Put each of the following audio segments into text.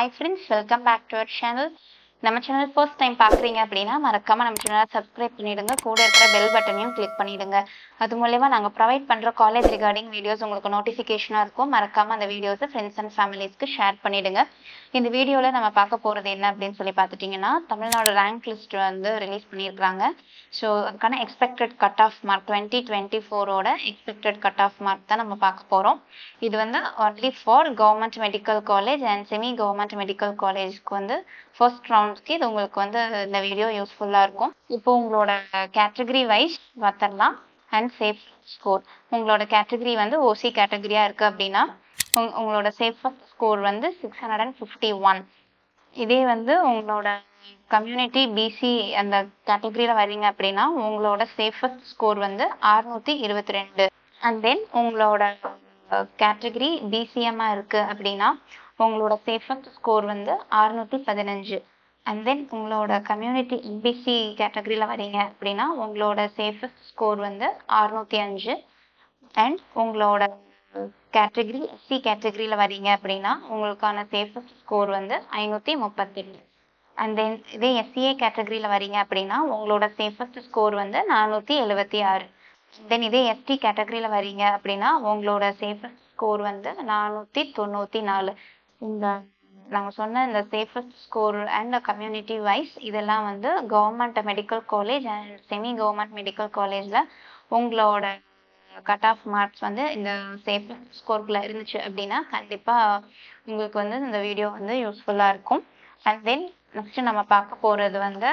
hi friends welcome back to our channel நம்ம channel first time பார்க்குறீங்க அப்படின்னா மறக்காம நம்ம சேனலை சப்ஸ்கிரைப் பண்ணிடுங்க கூட இருக்கிற பெல் பட்டனையும் கிளிக் பண்ணிடுங்க அது மூலயமா நாங்கள் ப்ரொவைட் பண்ணுற காலேஜ் ரிகார்டிங் வீடியோஸ் உங்களுக்கு நோட்டிஃபிகேஷனாக இருக்கும் மறக்காம அந்த வீடியோஸை ஃப்ரெண்ட்ஸ் அண்ட் ஃபேமிலிஸ்க்கு ஷேர் பண்ணிடுங்க இந்த வீடியோவில் நம்ம பார்க்க போகிறது என்ன அப்படின்னு சொல்லி பார்த்துட்டிங்கன்னா தமிழ்நாடு ரேங்க் லிஸ்ட் வந்து ரிலீஸ் பண்ணியிருக்காங்க ஸோ அதுக்கான expected cut off mark twenty twenty ஃபோரோட எக்ஸ்பெக்டட் கட் ஆஃப் மார்க் தான் நம்ம பார்க்க போகிறோம் இது வந்து only for government medical college and semi government medical காலேஜ்க்கு வந்து ஃபர்ஸ்ட் ரவுண்ட்ஸ்க்கு இது உங்களுக்கு வந்து இந்த வீடியோ யூஸ்ஃபுல்லாக இருக்கும் இப்போ உங்களோட கேட்டகரி வைஸ் பார்த்துடலாம் அண்ட் சேஃப் ஸ்கோர் உங்களோட கேட்டகரி வந்து ஓசி கேட்டகரியாக இருக்குது அப்படின்னா உங் உங்களோட சேஃபஸ்ட் ஸ்கோர் வந்து six hundred and fifty one இதே வந்து உங்களோட கம்யூனிட்டி பிசி அந்த கேட்டகரியில் வரீங்க அப்படின்னா உங்களோட சேஃபஸ்ட் ஸ்கோர் வந்து அறுநூற்றி இருபத்தி ரெண்டு அண்ட் தென் உங்களோட கேட்டகரி பிசிஎம்மாக இருக்குது அப்படின்னா உங்களோட சேஃபஸ்ட் ஸ்கோர் வந்து அறுநூற்றி பதினஞ்சு அண்ட் தென் உங்களோட கம்யூனிட்டி எம்பிசி கேட்டகரியில் வரீங்க அப்படின்னா உங்களோட சேஃபஸ்ட் ஸ்கோர் வந்து அறுநூற்றி அஞ்சு அண்ட் உங்களோட கேட்டகரி எஸ்சி கேட்டகரியில் வரீங்க அப்படின்னா உங்களுக்கான சேஃபஸ்ட் ஸ்கோர் வந்து ஐநூற்றி முப்பத்தெட்டு அண்ட் தென் இதே எஸ்சிஏ கேட்டகரியில் வரீங்க அப்படின்னா உங்களோட சேஃபஸ்ட் ஸ்கோர் வந்து நானூற்றி எழுபத்தி ஆறு தென் இதே எஸ்டி கேட்டகரியில் வரீங்க அப்படின்னா உங்களோட சேஃபஸ்ட் ஸ்கோர் வந்து நானூற்றி தொண்ணூற்றி நாலு இந்த நாங்கள் சொன்ன இந்த safest score and community wise இதெல்லாம் வந்து government medical college and semi government medical காலேஜில் உங்களோட கட் ஆஃப் மார்க்ஸ் வந்து இந்த சேஃபஸ்ட் ஸ்கோர்க்குள்ள இருந்துச்சு அப்படின்னா கண்டிப்பாக உங்களுக்கு வந்து இந்த வீடியோ வந்து யூஸ்ஃபுல்லாக இருக்கும் அண்ட் தென் நெக்ஸ்ட் நம்ம பார்க்க போகிறது வந்து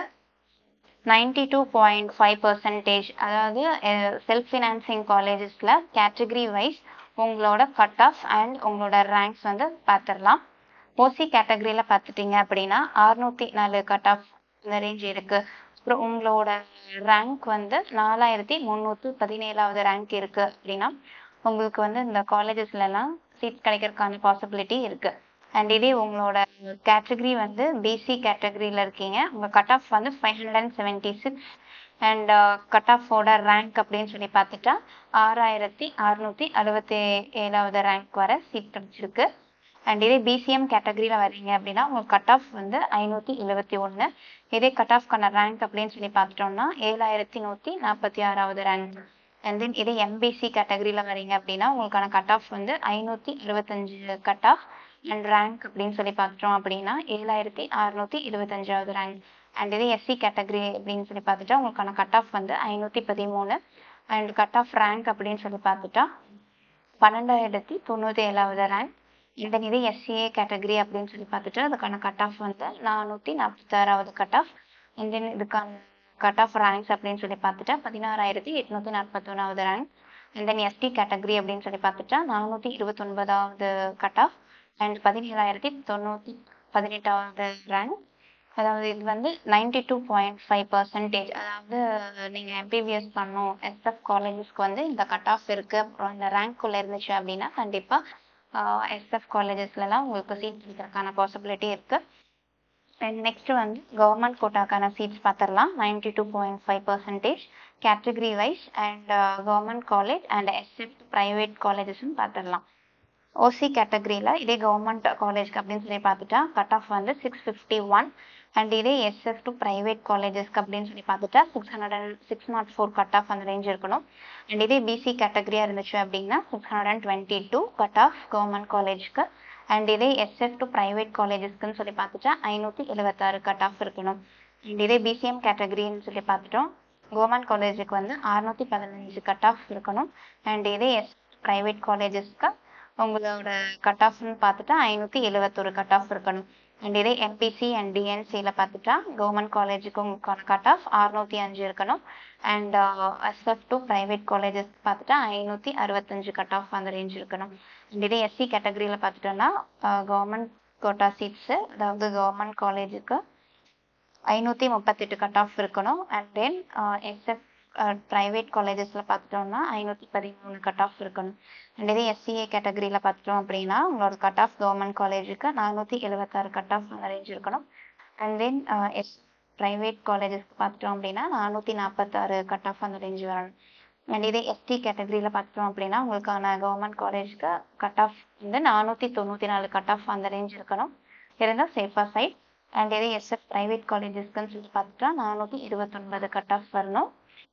ninety two point five percentage அதாவது செல்ஃப் ஃபினான்சிங் காலேஜஸில் கேட்டகரி வைஸ் உங்களோட கட் ஆஃப் அண்ட் உங்களோட ரேங்க்ஸ் வந்து பார்த்துடலாம் ஓசி கேட்டகரியில் பார்த்துட்டிங்க அப்படின்னா அறுநூற்றி நாலு கட் ஆஃப் இந்த ரேஞ்ச் இருக்குது அப்புறம் உங்களோட ரேங்க் வந்து நாலாயிரத்தி முந்நூற்றி பதினேழாவது ரேங்க் இருக்குது அப்படின்னா உங்களுக்கு வந்து இந்த காலேஜஸ்லலாம் சீட் கிடைக்கிறதுக்கான பாசிபிலிட்டி இருக்குது அண்ட் இதே உங்களோட கேட்டகரி வந்து பிசி கேட்டகரியில் இருக்கீங்க உங்கள் கட் ஆஃப் வந்து five hundred and seventy six and cut ஆஃபோட ரேங்க் அப்படின்னு சொல்லி பார்த்துட்டா ஆறாயிரத்தி அறுநூற்றி அறுபத்தி ஏழாவது ரேங்க் வர சீட் கிடச்சிருக்கு அண்ட் இதே பிசிஎம் கேட்டகரியில் வரீங்க அப்படின்னா உங்களுக்கு கட் ஆஃப் வந்து ஐநூற்றி எழுபத்தி ஒன்று இதே கட் ஆஃப்க்கான ரேங்க் அப்படின்னு சொல்லி பார்த்துட்டோம்னா ஏழாயிரத்தி நூற்றி நாற்பத்தி ஆறாவது ரேங்க் அண்ட் தென் இதே எம்பிசி கேட்டகரியில் வரீங்க அப்படின்னா உங்களுக்கான கட் ஆஃப் வந்து ஐநூற்றி இருபத்தஞ்சு கட் ஆஃப் அண்ட் ரேங்க் அப்படின்னு சொல்லி பார்த்துட்டோம் அப்படின்னா ஏழாயிரத்தி அறுநூற்றி இருபத்தஞ்சாவது ரேங்க் அண்ட் இதே எஸ்சி கேட்டகரி அப்படின்னு சொல்லி பார்த்துட்டா உங்களுக்கான கட் ஆஃப் வந்து ஐநூற்றி பதிமூணு அண்ட் கட் ஆஃப் ரேங்க் அப்படின்னு சொல்லி பார்த்துட்டா பன்னெண்டாயிரத்தி தொண்ணூற்றி ஏழாவது ரேங்க் இந்த இதே எஸ்சிஏ கேட்டகரி அப்படின்னு சொல்லி பார்த்துட்டு அதுக்கான கட் ஆஃப் வந்து நானூற்றி நாற்பத்தாறாவது கட் ஆஃப் அண்ட் தென் இதுக்கான கட் ஆஃப் ரேங்க்ஸ் அப்படின்னு சொல்லி பார்த்துட்டா பதினாறாயிரத்தி எட்நூற்றி நாற்பத்தொன்னாவது rank and then ST category அப்படின்னு சொல்லி பார்த்துட்டா நானூற்றி இருபத்தொன்பதாவது கட் ஆஃப் அண்ட் பதினேழாயிரத்தி தொண்ணூற்றி பதினெட்டாவது ரேங்க் அதாவது இது வந்து ninety two point five percentage அதாவது நீங்கள் எம்பிபிஎஸ் பண்ணும் எஸ்எஃப் காலேஜஸ்க்கு வந்து இந்த கட் ஆஃப் இருக்குது அப்புறம் இந்த ரேங்க்குள்ளே இருந்துச்சு அப்படின்னா கண்டிப்பாக எஸ்எஃப் காலேஜஸ்லலாம் உங்களுக்கு சீட் கிடைக்கிறதுக்கான பாசிபிலிட்டி இருக்குது அண்ட் நெக்ஸ்ட் வந்து கவர்மெண்ட் கோட்டாக்கான சீட்ஸ் பார்த்துடலாம் ninety two point five percentage category wise and government college and SF private காலேஜஸ்ன்னு பார்த்துடலாம் ஓசி கேட்டகரியில் இதே கவர்மெண்ட் காலேஜ்க்கு அப்படின்னு சொல்லி பார்த்துட்டா கட் ஆஃப் வந்து சிக்ஸ் ஃபிஃப்டி ஒன் அண்ட் இதே எஸ்எஃப் டு ப்ரைவேட் காலேஜஸ்க்கு அப்படின்னு சொல்லி பார்த்துட்டா six hundred and six naught four cut off அந்த ரேஞ்ச் இருக்கணும் அண்ட் இதே பிசி கேட்டகரியாக இருந்துச்சு அப்படின்னா six hundred and twenty two cut off government காலேஜ்க்கு அண்ட் இதே எஸ்எஃப் டு ப்ரைவேட் காலேஜஸ்க்குன்னு சொல்லி பார்த்துட்டா ஐநூற்றி எழுபத்தாறு கட் ஆஃப் இருக்கணும் அண்ட் இதே பிசிஎம் கேட்டகரின்னு சொல்லி பார்த்துட்டோம் கவர்மெண்ட் காலேஜுக்கு வந்து அறுநூற்றி பதினஞ்சு கட் ஆஃப் இருக்கணும் அண்ட் இதே எஸ் ப்ரைவேட் காலேஜஸ்க்கு உங்களோட கட் ஆஃப்னு பார்த்துட்டா ஐநூற்றி எழுபத்தொரு கட் ஆஃப் இருக்கணும் அண்ட் இதே எம்பிசி அண்ட் டிஎன்சியில் பார்த்துட்டா கவர்மெண்ட் காலேஜுக்கு உங்களுக்கான கட் ஆஃப் அறுநூற்றி அஞ்சு இருக்கணும் and SF to private colleges பார்த்துட்டா ஐநூற்றி அறுபத்தஞ்சு கட் ஆஃப் அந்த ரேஞ்ச் இருக்கணும் அண்ட் இதே எஸ்சி கேட்டகரியில் பார்த்துட்டோன்னா கவர்மெண்ட் கோட்டா சீட்ஸு அதாவது கவர்மெண்ட் காலேஜுக்கு ஐநூற்றி முப்பத்தெட்டு கட் ஆஃப் இருக்கணும் அண்ட் தென் எஸ்எஃப் ப்ரைவேட் காலேஜஸில் பார்த்துட்டோம்னா ஐநூற்றி பதிமூணு கட் ஆஃப் இருக்கணும் அண்ட் இதே எஸ்சிஏ கேட்டகரியில் பார்த்துட்டோம் அப்படின்னா உங்களோட கட் ஆஃப் கவர்மெண்ட் காலேஜுக்கு நானூற்றி எழுபத்தாறு கட் ஆஃப் அந்த ரேஞ்ச் இருக்கணும் அண்ட் தென் எஸ் ப்ரைவேட் காலேஜஸ்க்கு பார்த்துட்டோம் அப்படின்னா நானூற்றி நாற்பத்தாறு கட் ஆஃப் அந்த ரேஞ்ச் வரணும் அண்ட் இதே எஸ்டி கேட்டகரியில் பார்த்துட்டோம் அப்படின்னா உங்களுக்கான கவர்மெண்ட் காலேஜ்க்கு கட் ஆஃப் வந்து நானூற்றி தொண்ணூற்றி நாலு கட் ஆஃப் அந்த ரேஞ்ச் இருக்கணும் இருந்தால் சேஃபாக சைட் அண்ட் இதே எஸ்எஃப் ப்ரைவேட் காலேஜஸ்க்குன்னு சொல்லி பார்த்துட்டா நானூற்றி இருபத்தொன்பது கட் ஆஃப் வரணும்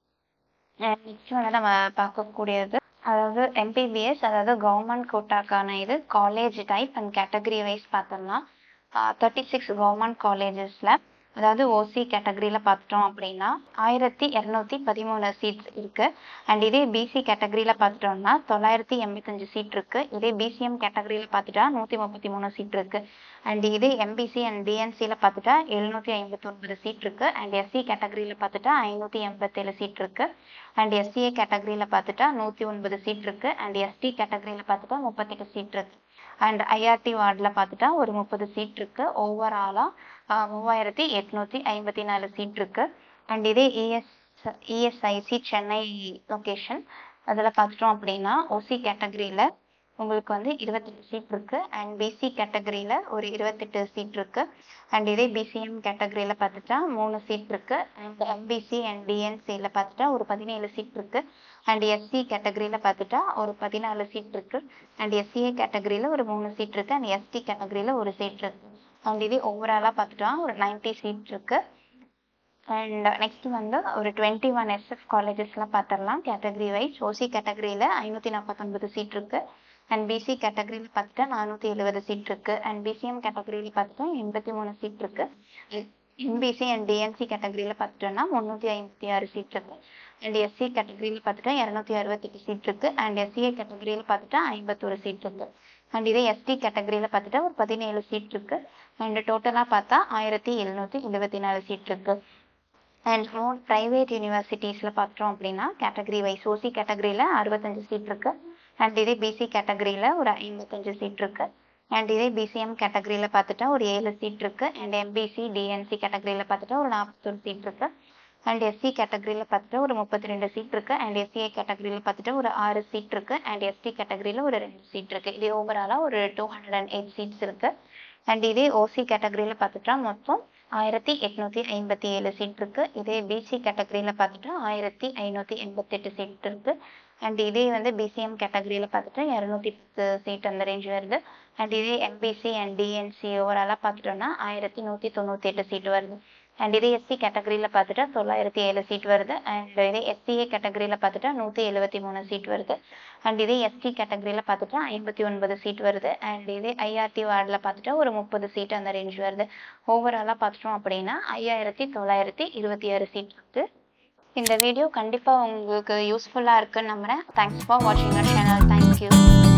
நெக்ஸ்ட் வந்து நம்ம பார்க்கக்கூடியது அதாவது எம்பிபிஎஸ் அதாவது கவர்மெண்ட் கோட்டாக்கான இது college type and category wise பார்த்தோம்னா தேர்ட்டி சிக்ஸ் கவர்மெண்ட் காலேஜஸில் அதாவது ஓசி கேட்டகரியில் பார்த்துட்டோம் அப்படின்னா ஆயிரத்தி இரநூத்தி பதிமூணு சீட்ஸ் இருக்குது அண்ட் இதே பிசி கேட்டகரியில் பார்த்துட்டோம்னா தொள்ளாயிரத்தி எண்பத்தஞ்சு சீட் இருக்குது இதே பிசிஎம் கேட்டகரியில் பார்த்துட்டா நூற்றி முப்பத்தி மூணு சீட் இருக்குது அண்ட் இதே எம்பிசி அண்ட் டிஎன்சியில் பார்த்துட்டா எழுநூற்றி ஐம்பத்தொன்பது சீட் இருக்குது அண்ட் எஸ்சி கேட்டகரியில் பார்த்துட்டா ஐநூற்றி எண்பத்தேழு சீட் இருக்குது அண்ட் எஸ்சிஏ கேட்டகரியில் பார்த்துட்டா நூற்றி ஒன்பது சீட் இருக்குது அண்ட் எஸ்டி கேட்டகரியில் பார்த்துட்டா முப்பத்தெட்டு சீட் இருக்குது அண்ட் ஐஆர்டி வார்டில் பார்த்துட்டா ஒரு முப்பது சீட் இருக்குது ஓவராலாக மூவாயிரத்தி எட்நூற்றி ஐம்பத்தி நாலு சீட் இருக்குது அண்ட் இதே இஎஸ் இஎஸ்ஐசி சென்னை லொக்கேஷன் அதில் பார்த்துட்டோம் அப்படின்னா ஓசி கேட்டகரியில் உங்களுக்கு வந்து இருபத்தெட்டு சீட் இருக்குது அண்ட் பிசி கேட்டகரியில் ஒரு இருபத்தெட்டு சீட் இருக்குது அண்ட் இதே பிசிஎம் கேட்டகரியில் பார்த்துட்டா மூணு சீட் இருக்குது அண்ட் எம்பிசி அண்ட் டிஎன்சியில் பார்த்துட்டா ஒரு பதினேழு சீட் இருக்குது அண்ட் எஸ்சி கேட்டகரியில் பார்த்துட்டா ஒரு பதினாலு சீட் இருக்குது அண்ட் எஸ்சிஏ கேட்டகரியில் ஒரு மூணு சீட் இருக்குது அண்ட் எஸ்டி கேட்டகரியில் ஒரு சீட் இருக்குது அண்ட் இதே ஓவராலாக பார்த்துட்டா ஒரு நைன்ட்டி சீட் இருக்குது அண்ட் நெக்ஸ்ட் வந்து ஒரு டுவெண்ட்டி ஒன் எஸ்எஃப் காலேஜஸ்லாம் பார்த்துடலாம் கேட்டகரி வைஸ் ஓசி கேட்டகரியில் ஐநூற்றி நாற்பத்தொன்பது சீட் இருக்குது அண்ட் பிசி கேட்டகரியில் பார்த்துட்டா நானூற்றி எழுபது சீட் இருக்குது அண்ட் பிசிஎம் கேட்டகரியில் பார்த்துட்டா எண்பத்தி மூணு சீட் இருக்குது எம்பிசி அண்ட் டிஎன்சி கேட்டகரியில் பார்த்துட்டோம்னா முந்நூற்றி ஐம்பத்தி ஆறு சீட் இருக்குது அண்ட் எஸ்சி கேட்டகரியில் பார்த்துட்டா இரநூத்தி அறுபத்தெட்டு சீட் இருக்குது அண்ட் எஸ்சிஏ கேட்டகரியில் பார்த்துட்டா ஐம்பத்தொரு சீட் இருக்குது அண்ட் இதே எஸ்டி கேட்டகரியில் பார்த்துட்டா ஒரு பதினேழு சீட் இருக்குது அண்ட் டோட்டலாக பார்த்தா ஆயிரத்தி எழுநூற்றி எழுபத்தி நாலு சீட் இருக்குது அண்ட் மோர் ப்ரைவேட் யூனிவர்சிட்டிஸில் பார்த்தோம் அப்படின்னா கேட்டகரி வைஸ் ஓசி கேட்டகரியில் அறுபத்தஞ்சு சீட் இருக்குது அண்ட் இதே பிசி கேட்டகரியில் ஒரு ஐம்பத்தஞ்சு சீட் இருக்குது அண்ட் இதே பிசிஎம் கேட்டகரியில் பார்த்துட்டா ஒரு ஏழு சீட் இருக்குது அண்ட் எம்பிசி டிஎன்சி கேட்டகரியில் பார்த்துட்டா ஒரு நாற்பத்தொரு சீட் இருக்குது அண்ட் எஸ்சி கேட்டகரியில் பார்த்துட்டா ஒரு முப்பத்தி ரெண்டு சீட் இருக்குது அண்ட் எஸ்சிஏ கேட்டகரியில் பார்த்துட்டா ஒரு ஆறு சீட் இருக்குது அண்ட் எஸ்டி கேட்டகரியில் ஒரு ரெண்டு சீட் இருக்குது இது ஓவராலாக ஒரு two hundred and eight seats இருக்குது அண்ட் இதே ஓசி கேட்டகரியில் பார்த்துட்டா மொத்தம் ஆயிரத்தி எட்நூற்றி ஐம்பத்தி ஏழு சீட் இருக்குது இதே பிசி கேட்டகரியில் பார்த்துட்டா ஆயிரத்தி ஐநூற்றி எண்பத்தெட்டு சீட் இருக்குது அண்ட் இதே வந்து பிசிஎம் கேட்டகரியில் பார்த்துட்டா இரநூத்தி பத்து சீட் அந்த ரேஞ்ச் வருது அண்ட் இதே எம்பிசி அண்ட் டிஎன்சி ஓவராலாக பார்த்துட்டோம்னா ஆயிரத்தி நூற்றி தொண்ணூற்றி எட்டு சீட் வருது அண்ட் இதே எஸ்சி கேட்டகரியில் பார்த்துட்டா தொள்ளாயிரத்தி ஏழு சீட் வருது அண்ட் இதே எஸ்சிஏ கேட்டகரியில் பார்த்துட்டா நூற்றி எழுபத்தி மூணு சீட் வருது அண்ட் இதே எஸ்டி கேட்டகரியில் பார்த்துட்டா ஐம்பத்தி ஒன்பது சீட் வருது அண்ட் இதே ஐஆர்டி வார்டில் பார்த்துட்டா ஒரு முப்பது சீட் அந்த ரேஞ்ச் வருது ஓவராலாக பார்த்துட்டோம் அப்படின்னா ஐயாயிரத்தி தொள்ளாயிரத்தி இருபத்தி ஆறு சீட் இருக்குது இந்த வீடியோ கண்டிப்பாக உங்களுக்கு யூஸ்ஃபுல்லாக இருக்குன்னு நம்புகிறேன் தேங்க்ஸ் ஃபார் வாட்சிங் அவர் சேனல் தேங்க்யூ